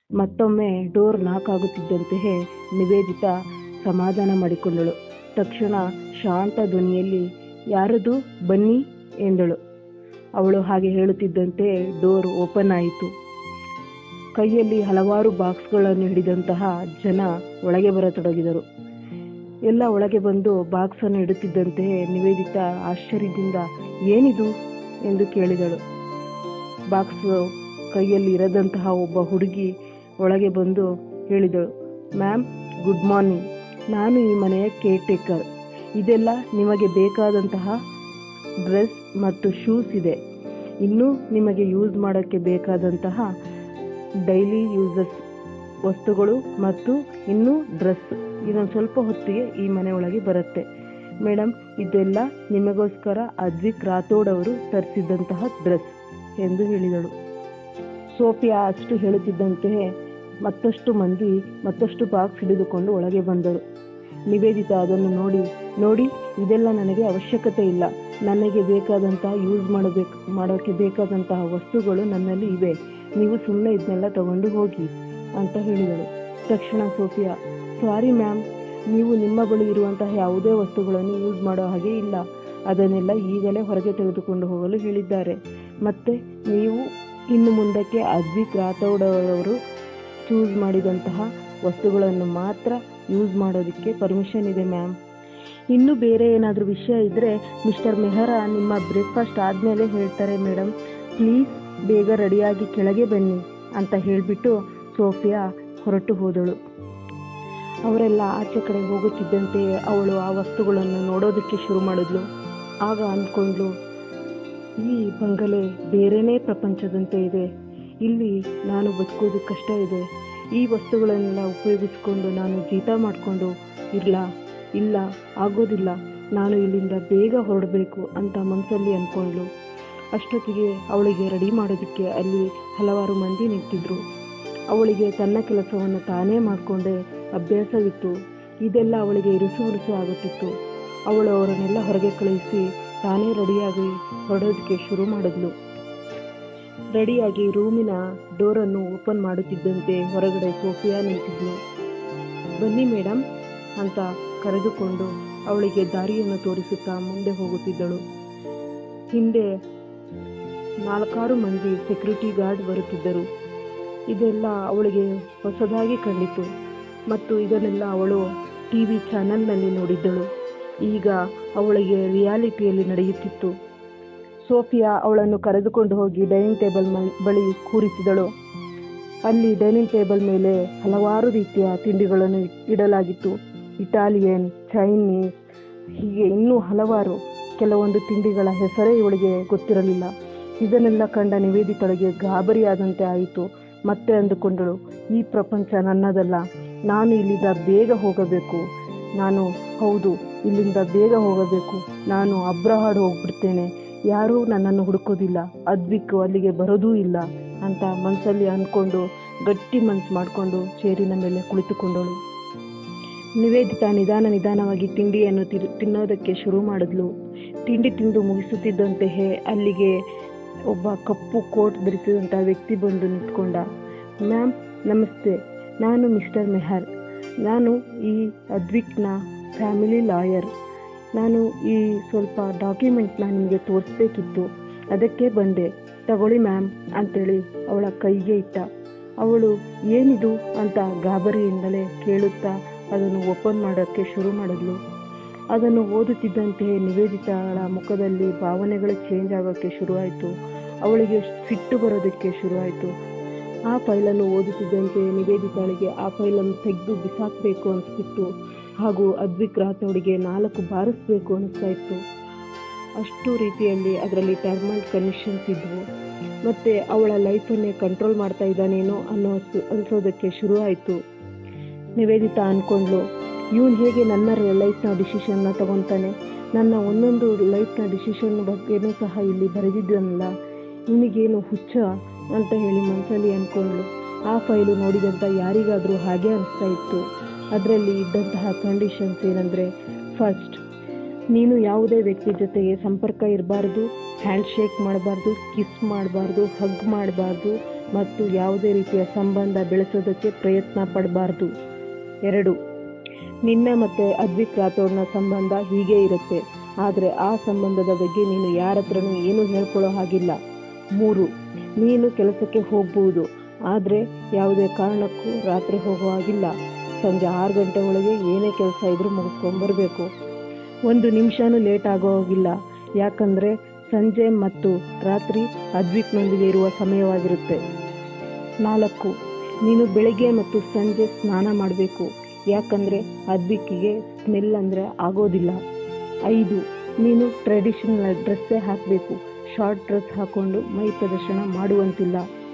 ಮತ್ತೊಮ್ಮೆ ಡೋರ್ ನಾಕ್ ಆಗುತ್ತಿದ್ದಂತೆಯೇ ನಿವೇದಿತಾ ಸಮಾಧಾನ ಮಾಡಿಕೊಂಡಳು ತಕ್ಷಣ ಶಾಂತ ಧ್ವನಿಯಲ್ಲಿ ಯಾರದು ಬನ್ನಿ ಎಂದಳು ಅವಳು ಹಾಗೆ ಹೇಳುತ್ತಿದ್ದಂತೆ ಡೋರ್ ಓಪನ್ ಆಯಿತು ಕೈಯಲ್ಲಿ ಹಲವಾರು ಬಾಕ್ಸ್ಗಳನ್ನು ಹಿಡಿದಂತಹ ಜನ ಒಳಗೆ ಬರತೊಡಗಿದರು ಎಲ್ಲ ಒಳಗೆ ಬಂದು ಬಾಕ್ಸ್ ಅನ್ನು ಇಡುತ್ತಿದ್ದಂತೆಯೇ ನಿವೇದಿತಾ ಆಶ್ಚರ್ಯದಿಂದ ಏನಿದು ಎಂದು ಕೇಳಿದಳು ಬಾಕ್ಸ್ ಕೈಯಲ್ಲಿ ಇರದಂತಹ ಒಬ್ಬ ಹುಡುಗಿ ಒಳಗೆ ಬಂದು ಹೇಳಿದಳು ಮ್ಯಾಮ್ ಗುಡ್ ಮಾರ್ನಿಂಗ್ ನಾನು ಈ ಮನೆಯ ಕೇರ್ ಟೇಕರ್ ಇದೆಲ್ಲ ನಿಮಗೆ ಬೇಕಾದಂತಹ ಡ್ರೆಸ್ ಮತ್ತು ಶೂಸ್ ಇದೆ ಇನ್ನೂ ನಿಮಗೆ ಯೂಸ್ ಮಾಡೋಕ್ಕೆ ಬೇಕಾದಂತಹ ಡೈಲಿ ಯೂಸಸ್ ವಸ್ತುಗಳು ಮತ್ತು ಇನ್ನೂ ಡ್ರೆಸ್ ಇದೊಂದು ಸ್ವಲ್ಪ ಹೊತ್ತಿಗೆ ಈ ಮನೆ ಒಳಗೆ ಬರುತ್ತೆ ಮೇಡಮ್ ಇದೆಲ್ಲ ನಿಮಗೋಸ್ಕರ ಅದ್ವಿಕ್ ರಾಥೋಡ್ ಅವರು ತರಿಸಿದ್ದಂತಹ ಡ್ರೆಸ್ ಎಂದು ಹೇಳಿದಳು ಸೋಫಿಯಾ ಅಷ್ಟು ಹೇಳುತ್ತಿದ್ದಂತೆಯೇ ಮತ್ತಷ್ಟು ಮಂದಿ ಮತ್ತಷ್ಟು ಬಾಕ್ಸ್ ಹಿಡಿದುಕೊಂಡು ಒಳಗೆ ಬಂದರು ನಿವೇದಿತಾ ಅದನ್ನು ನೋಡಿ ನೋಡಿ ಇದೆಲ್ಲ ನನಗೆ ಅವಶ್ಯಕತೆ ಇಲ್ಲ ನನಗೆ ಬೇಕಾದಂತಹ ಯೂಸ್ ಮಾಡಬೇಕು ಮಾಡೋಕ್ಕೆ ಬೇಕಾದಂತಹ ವಸ್ತುಗಳು ನನ್ನಲ್ಲಿ ಇವೆ ನೀವು ಸುಮ್ಮನೆ ಇದನ್ನೆಲ್ಲ ತಗೊಂಡು ಹೋಗಿ ಅಂತ ಹೇಳಿದಳು ತಕ್ಷಣ ಸೋಫಿಯಾ ಸಾರಿ ಮ್ಯಾಮ್ ನೀವು ನಿಮ್ಮ ಬಳಿ ಇರುವಂತಹ ಯಾವುದೇ ವಸ್ತುಗಳನ್ನು ಯೂಸ್ ಮಾಡೋ ಹಾಗೆ ಇಲ್ಲ ಅದನ್ನೆಲ್ಲ ಈಗಲೇ ಹೊರಗೆ ತೆಗೆದುಕೊಂಡು ಹೋಗಲು ಹೇಳಿದ್ದಾರೆ ಮತ್ತೆ ನೀವು ಇನ್ನು ಮುಂದಕ್ಕೆ ಅದ್ವಿಕ್ ರಾಥೋಡ್ ಅವರು ಚೂಸ್ ಮಾಡಿದಂತಹ ವಸ್ತುಗಳನ್ನು ಮಾತ್ರ ಯೂಸ್ ಮಾಡೋದಕ್ಕೆ ಪರ್ಮಿಷನ್ ಇದೆ ಮ್ಯಾಮ್ ಇನ್ನು ಬೇರೆ ಏನಾದರೂ ವಿಷಯ ಇದ್ದರೆ ಮಿಸ್ಟರ್ ಮೆಹರಾ ನಿಮ್ಮ ಬ್ರೇಕ್ಫಾಸ್ಟ್ ಆದಮೇಲೆ ಹೇಳ್ತಾರೆ ಮೇಡಮ್ ಪ್ಲೀಸ್ ಬೇಗ ರೆಡಿಯಾಗಿ ಕೆಳಗೆ ಬನ್ನಿ ಅಂತ ಹೇಳಿಬಿಟ್ಟು ಸೋಫಿಯಾ ಹೊರಟು ಹೋದಳು ಅವರೆಲ್ಲ ಆಚೆ ಕಡೆ ಹೋಗುತ್ತಿದ್ದಂತೆ ಅವಳು ಆ ವಸ್ತುಗಳನ್ನು ನೋಡೋದಕ್ಕೆ ಶುರು ಮಾಡಿದ್ಲು ಆಗ ಅಂದ್ಕೊಂಡ್ಲು ಈ ಬಂಗಲೆ ಬೇರೆನೇ ಪ್ರಪಂಚದಂತೆ ಇದೆ ಇಲ್ಲಿ ನಾನು ಬದುಕೋದು ಕಷ್ಟ ಇದೆ ಈ ವಸ್ತುಗಳನ್ನೆಲ್ಲ ಉಪಯೋಗಿಸ್ಕೊಂಡು ನಾನು ಜೀತ ಮಾಡಿಕೊಂಡು ಇಲ್ಲ ಇಲ್ಲ ಆಗೋದಿಲ್ಲ ನಾನು ಇಲ್ಲಿಂದ ಬೇಗ ಹೊರಡಬೇಕು ಅಂತ ಮನಸ್ಸಲ್ಲಿ ಅಂದ್ಕೊಂಡ್ಲು ಅಷ್ಟೊತ್ತಿಗೆ ಅವಳಿಗೆ ರೆಡಿ ಮಾಡೋದಕ್ಕೆ ಅಲ್ಲಿ ಹಲವಾರು ಮಂದಿ ನಿಂತಿದ್ರು ಅವಳಿಗೆ ತನ್ನ ಕೆಲಸವನ್ನು ತಾನೇ ಮಾಡಿಕೊಂಡೇ ಅಭ್ಯಾಸವಿತ್ತು ಇದೆಲ್ಲ ಅವಳಿಗೆ ಇರುಸು ಉರುಸು ಆಗುತ್ತಿತ್ತು ಅವಳು ಅವರನ್ನೆಲ್ಲ ಹೊರಗೆ ಕಳುಹಿಸಿ ತಾನೇ ರೆಡಿಯಾಗಿ ಹೊರಡೋದಕ್ಕೆ ಶುರು ಮಾಡಿದ್ಲು ರೆಡಿಯಾಗಿ ರೂಮಿನ ಡೋರನ್ನು ಓಪನ್ ಮಾಡುತ್ತಿದ್ದಂತೆ ಹೊರಗಡೆ ಸೋಫಿಯಾ ನಿಂತಿದ್ಲು ಬನ್ನಿ ಮೇಡಮ್ ಅಂತ ಕರೆದುಕೊಂಡು ಅವಳಿಗೆ ದಾರಿಯನ್ನು ತೋರಿಸುತ್ತಾ ಮುಂದೆ ಹೋಗುತ್ತಿದ್ದಳು ಹಿಂದೆ ನಾಲ್ಕಾರು ಮಂದಿ ಸೆಕ್ಯೂರಿಟಿ ಗಾರ್ಡ್ ಬರುತ್ತಿದ್ದರು ಇದೆಲ್ಲ ಅವಳಿಗೆ ಹೊಸದಾಗಿ ಕಂಡಿತು ಮತ್ತು ಇದನ್ನೆಲ್ಲ ಅವಳು ಟಿ ವಿ ಚಾನಲ್ನಲ್ಲಿ ನೋಡಿದ್ದಳು ಈಗ ಅವಳಿಗೆ ರಿಯಾಲಿಟಿಯಲ್ಲಿ ನಡೆಯುತ್ತಿತ್ತು ಸೋಫಿಯಾ ಅವಳನ್ನು ಕರೆದುಕೊಂಡು ಹೋಗಿ ಡೈನಿಂಗ್ ಟೇಬಲ್ ಬಳಿ ಕೂರಿಸಿದಳು ಅಲ್ಲಿ ಡೈನಿಂಗ್ ಟೇಬಲ್ ಮೇಲೆ ಹಲವಾರು ರೀತಿಯ ತಿಂಡಿಗಳನ್ನು ಇಡಲಾಗಿತ್ತು ಇಟಾಲಿಯನ್ ಚೈನೀಸ್ ಹೀಗೆ ಇನ್ನೂ ಹಲವಾರು ಕೆಲವೊಂದು ತಿಂಡಿಗಳ ಹೆಸರೇ ಇವಳಿಗೆ ಗೊತ್ತಿರಲಿಲ್ಲ ಇದನ್ನೆಲ್ಲ ಕಂಡ ನಿವೇದಿತಳಿಗೆ ಗಾಬರಿಯಾದಂತೆ ಆಯಿತು ಮತ್ತೆ ಅಂದುಕೊಂಡಳು ಈ ಪ್ರಪಂಚ ನನ್ನದಲ್ಲ ನಾನು ಇಲ್ಲಿಂದ ಬೇಗ ಹೋಗಬೇಕು ನಾನು ಹೌದು ಇಲ್ಲಿಂದ ಬೇಗ ಹೋಗಬೇಕು ನಾನು ಅಬ್ರಹಾಡ್ ಹೋಗ್ಬಿಡ್ತೇನೆ ಯಾರೂ ನನ್ನನ್ನು ಹುಡುಕೋದಿಲ್ಲ ಅದ್ವಿಕ್ ಅಲ್ಲಿಗೆ ಬರೋದೂ ಇಲ್ಲ ಅಂತ ಮನಸ್ಸಲ್ಲಿ ಅಂದ್ಕೊಂಡು ಗಟ್ಟಿ ಮನಸ್ಸು ಮಾಡಿಕೊಂಡು ಚೇರಿನ ಮೇಲೆ ಕುಳಿತುಕೊಂಡಳು ನಿವೇದಿತಾ ನಿಧಾನ ನಿಧಾನವಾಗಿ ತಿಂಡಿಯನ್ನು ತಿರು- ತಿನ್ನೋದಕ್ಕೆ ಶುರು ಮಾಡಿದ್ಲು ತಿಂಡಿ ತಿಂದು ಮುಗಿಸುತ್ತಿದ್ದಂತೆಯೇ ಅಲ್ಲಿಗೆ ಒಬ್ಬ ಕಪ್ಪು ಕೋಟ್ ಧರಿಸಿದಂಥ ವ್ಯಕ್ತಿ ಬಂದು ನಿಂತ್ಕೊಂಡ ಮ್ಯಾಮ್ ನಮಸ್ತೆ ನಾನು ಮಿಸ್ಟರ್ ಮೆಹರ್ ನಾನು ಈ ಅದ್ವಿಕ್ನ ಫ್ಯಾಮಿಲಿ ಲಾಯರ್ ನಾನು ಈ ಸ್ವಲ್ಪ ಡಾಕ್ಯುಮೆಂಟ್ನ ನಿಮಗೆ ತೋರಿಸ್ಬೇಕಿತ್ತು ಅದಕ್ಕೆ ಬಂದೆ ತಗೊಳ್ಳಿ ಮ್ಯಾಮ್ ಅಂತೇಳಿ ಅವಳ ಕೈಗೆ ಇಟ್ಟ ಅವಳು ಏನಿದು ಅಂತ ಗಾಬರಿಯಿಂದಲೇ ಕೇಳುತ್ತಾ ಅದನ್ನು ಓಪನ್ ಮಾಡೋಕ್ಕೆ ಶುರು ಮಾಡಿದ್ಲು ಅದನ್ನು ಓದುತ್ತಿದ್ದಂತೆಯೇ ನಿವೇದಿತಾಳ ಮುಖದಲ್ಲಿ ಭಾವನೆಗಳು ಚೇಂಜ್ ಆಗೋಕ್ಕೆ ಶುರುವಾಯಿತು ಅವಳಿಗೆ ಸಿಟ್ಟು ಬರೋದಕ್ಕೆ ಶುರುವಾಯಿತು ಆ ಫೈಲನ್ನು ಓದುತ್ತಿದ್ದಂತೆ ನಿವೇದಿತಾಳಿಗೆ ಆ ಫೈಲನ್ನು ತೆಗೆದು ಬಿಸಾಕಬೇಕು ಅನಿಸ್ತಿತ್ತು ಹಾಗೂ ಅದ್ವಿಕ್ ರಾಥೋಡಿಗೆ ನಾಲ್ಕು ಬಾರಿಸ್ಬೇಕು ಅನಿಸ್ತಾ ಇತ್ತು ಅಷ್ಟು ರೀತಿಯಲ್ಲಿ ಅದರಲ್ಲಿ ಟರ್ಮ್ ಆ್ಯಂಡ್ ಕಂಡೀಷನ್ಸ್ ಇದ್ವು ಮತ್ತು ಅವಳ ಲೈಫನ್ನೇ ಕಂಟ್ರೋಲ್ ಮಾಡ್ತಾ ಇದ್ದಾನೇನೋ ಅನ್ನೋ ಅನಿಸೋದಕ್ಕೆ ಶುರು ಆಯಿತು ನಿವೇದಿತಾ ಅಂದ್ಕೊಂಡ್ಲು ಇವನು ಹೇಗೆ ನನ್ನ ಲೈಫ್ನ ಡಿಸಿಷನ್ನ ತಗೊತಾನೆ ನನ್ನ ಒಂದೊಂದು ಲೈಫ್ನ ಡಿಸಿಷನ್ ಬಗ್ಗೆನೂ ಸಹ ಇಲ್ಲಿ ಬರೆದಿದ್ದನಲ್ಲ ಇವನಿಗೇನು ಹುಚ್ಚ ಅಂತ ಹೇಳಿ ಮನಸ್ಸಲ್ಲಿ ಅಂದ್ಕೊಂಡ್ಲು ಆ ಫೈಲು ನೋಡಿದಂಥ ಯಾರಿಗಾದರೂ ಹಾಗೆ ಅನಿಸ್ತಾ ಇತ್ತು ಅದರಲ್ಲಿ ಇದ್ದಂತಹ ಕಂಡೀಷನ್ಸ್ ಏನಂದರೆ ಫಸ್ಟ್ ನೀನು ಯಾವುದೇ ವ್ಯಕ್ತಿ ಜೊತೆಗೆ ಸಂಪರ್ಕ ಇರಬಾರ್ದು ಹ್ಯಾಂಡ್ ಶೇಕ್ ಮಾಡಬಾರ್ದು ಕಿಸ್ ಮಾಡಬಾರ್ದು ಹಗ್ ಮಾಡಬಾರ್ದು ಮತ್ತು ಯಾವುದೇ ರೀತಿಯ ಸಂಬಂಧ ಬೆಳೆಸೋದಕ್ಕೆ ಪ್ರಯತ್ನ ಪಡಬಾರ್ದು ಎರಡು ನಿನ್ನ ಮತ್ತು ಅದ್ವಿಕ್ ರಾಥೋಡ್ನ ಸಂಬಂಧ ಹೀಗೆ ಇರುತ್ತೆ ಆದರೆ ಆ ಸಂಬಂಧದ ಬಗ್ಗೆ ನೀನು ಯಾರ ಹತ್ರನೂ ಏನೂ ಹೇಳ್ಕೊಳ್ಳೋ ಹಾಗಿಲ್ಲ ಮೂರು ನೀನು ಕೆಲಸಕ್ಕೆ ಹೋಗ್ಬೋದು ಆದರೆ ಯಾವುದೇ ಕಾರಣಕ್ಕೂ ರಾತ್ರಿ ಹೋಗೋ ಹಾಗಿಲ್ಲ ಸಂಜೆ ಆರು ಗಂಟೆ ಒಳಗೆ ಏನೇ ಕೆಲಸ ಇದ್ರೂ ಮುಗಿಸ್ಕೊಂಬರ್ಬೇಕು ಒಂದು ನಿಮಿಷನೂ ಲೇಟ್ ಆಗೋ ಹಾಗಿಲ್ಲ ಯಾಕಂದರೆ ಸಂಜೆ ಮತ್ತು ರಾತ್ರಿ ಅದ್ವಿಕ್ನೊಂದಿಗೆ ಇರುವ ಸಮಯವಾಗಿರುತ್ತೆ ನಾಲ್ಕು ನೀನು ಬೆಳಗ್ಗೆ ಮತ್ತು ಸಂಜೆ ಸ್ನಾನ ಮಾಡಬೇಕು ಯಾಕಂದರೆ ಅದ್ವಿಕ್ಕಿಗೆ ಸ್ಮೆಲ್ ಅಂದರೆ ಆಗೋದಿಲ್ಲ ಐದು ನೀನು ಟ್ರೆಡಿಷನಲ್ ಡ್ರೆಸ್ಸೇ ಹಾಕಬೇಕು ಶಾರ್ಟ್ ಡ್ರೆಸ್ ಹಾಕೊಂಡು ಮೈ ಪ್ರದರ್ಶನ ಮಾಡುವಂತಿಲ್ಲ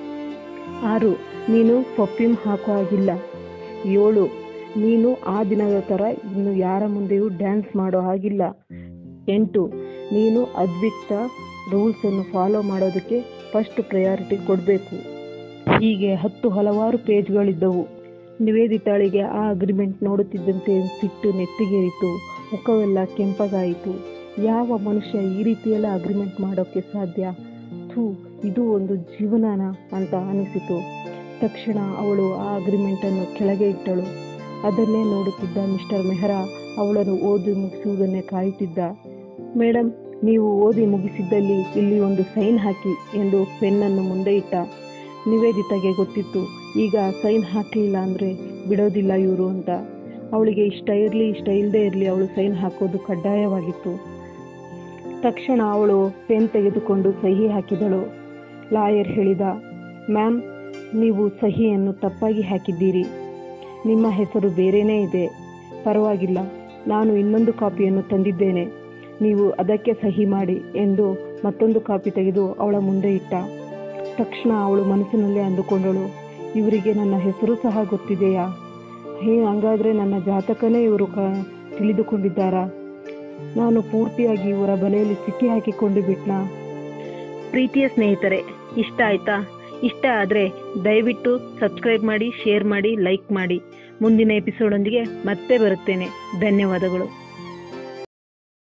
ಆರು ನೀನು ಪರ್ಫ್ಯೂಮ್ ಹಾಕೋ ಹಾಗಿಲ್ಲ ಏಳು ನೀನು ಆ ದಿನದ ಥರ ಇನ್ನು ಯಾರ ಮುಂದೆಯೂ ಡ್ಯಾನ್ಸ್ ಮಾಡೋ ಹಾಗಿಲ್ಲ ಎಂಟು ನೀನು ಅದ್ವಿಕ್ತ ರೂಲ್ಸನ್ನು ಫಾಲೋ ಮಾಡೋದಕ್ಕೆ ಫಸ್ಟ್ ಪ್ರಯಾರಿಟಿ ಕೊಡಬೇಕು ಹೀಗೆ ಹತ್ತು ಹಲವಾರು ಪೇಜ್ಗಳಿದ್ದವು ನಿವೇದಿತಾಳಿಗೆ ಆ ಅಗ್ರಿಮೆಂಟ್ ನೋಡುತ್ತಿದ್ದಂತೆ ಸಿಟ್ಟು ನೆತ್ತಿಗೇರಿತು ಮುಖವೆಲ್ಲ ಕೆಂಪಗಾಯಿತು ಯಾವ ಮನುಷ್ಯ ಈ ರೀತಿಯೆಲ್ಲ ಅಗ್ರಿಮೆಂಟ್ ಮಾಡೋಕ್ಕೆ ಸಾಧ್ಯ ಥೂ ಇದು ಒಂದು ಜೀವನನ ಅಂತ ಅನಿಸಿತು ತಕ್ಷಣ ಅವಳು ಆ ಅಗ್ರಿಮೆಂಟನ್ನು ಕೆಳಗೆ ಇಟ್ಟಳು ಅದನ್ನೇ ನೋಡುತ್ತಿದ್ದ ಮಿಸ್ಟರ್ ಮೆಹ್ರಾ ಅವಳನ್ನು ಓದಿ ಮುಗಿಸುವುದನ್ನೇ ಕಾಯುತ್ತಿದ್ದ ಮೇಡಮ್ ನೀವು ಓದಿ ಮುಗಿಸಿದ್ದಲ್ಲಿ ಇಲ್ಲಿ ಒಂದು ಸೈನ್ ಹಾಕಿ ಎಂದು ಪೆನ್ನನ್ನು ಮುಂದೆ ಇಟ್ಟ ನಿವೇದಿತಾಗೆ ಗೊತ್ತಿತ್ತು ಈಗ ಸೈನ್ ಹಾಕಲಿಲ್ಲ ಅಂದರೆ ಬಿಡೋದಿಲ್ಲ ಇವರು ಅಂತ ಅವಳಿಗೆ ಇಷ್ಟ ಇರಲಿ ಇಷ್ಟ ಇಲ್ಲದೆ ಇರಲಿ ಅವಳು ಸೈನ್ ಹಾಕೋದು ಕಡ್ಡಾಯವಾಗಿತ್ತು ತಕ್ಷಣ ಅವಳು ಪೆನ್ ತೆಗೆದುಕೊಂಡು ಸಹಿ ಹಾಕಿದಳು ಲಾಯರ್ ಹೇಳಿದ ಮ್ಯಾಮ್ ನೀವು ಸಹಿಯನ್ನು ತಪ್ಪಾಗಿ ಹಾಕಿದ್ದೀರಿ ನಿಮ್ಮ ಹೆಸರು ಬೇರೆಯೇ ಇದೆ ಪರವಾಗಿಲ್ಲ ನಾನು ಇನ್ನೊಂದು ಕಾಪಿಯನ್ನು ತಂದಿದ್ದೇನೆ ನೀವು ಅದಕ್ಕೆ ಸಹಿ ಮಾಡಿ ಎಂದು ಮತ್ತೊಂದು ಕಾಪಿ ತೆಗೆದು ಅವಳ ಮುಂದೆ ಇಟ್ಟ ತಕ್ಷಣ ಅವಳು ಮನಸ್ಸಿನಲ್ಲೇ ಅಂದುಕೊಂಡಳು ಇವರಿಗೆ ನನ್ನ ಹೆಸರು ಸಹ ಗೊತ್ತಿದೆಯಾ ಹೇ ಹಂಗಾದ್ರೆ ನನ್ನ ಜಾತಕನೇ ಇವರು ಕ ತಿಳಿದುಕೊಂಡಿದ್ದಾರಾ ನಾನು ಪೂರ್ತಿಯಾಗಿ ಇವರ ಬಲೆಯಲ್ಲಿ ಸಿಕ್ಕಿ ಹಾಕಿಕೊಂಡು ಬಿಟ್ನಾ ಪ್ರೀತಿಯ ಸ್ನೇಹಿತರೆ ಇಷ್ಟ ಆಯ್ತಾ ಇಷ್ಟ ಆದರೆ ದಯವಿಟ್ಟು ಸಬ್ಸ್ಕ್ರೈಬ್ ಮಾಡಿ ಶೇರ್ ಮಾಡಿ ಲೈಕ್ ಮಾಡಿ ಮುಂದಿನ ಎಪಿಸೋಡೊಂದಿಗೆ ಮತ್ತೆ ಬರುತ್ತೇನೆ ಧನ್ಯವಾದಗಳು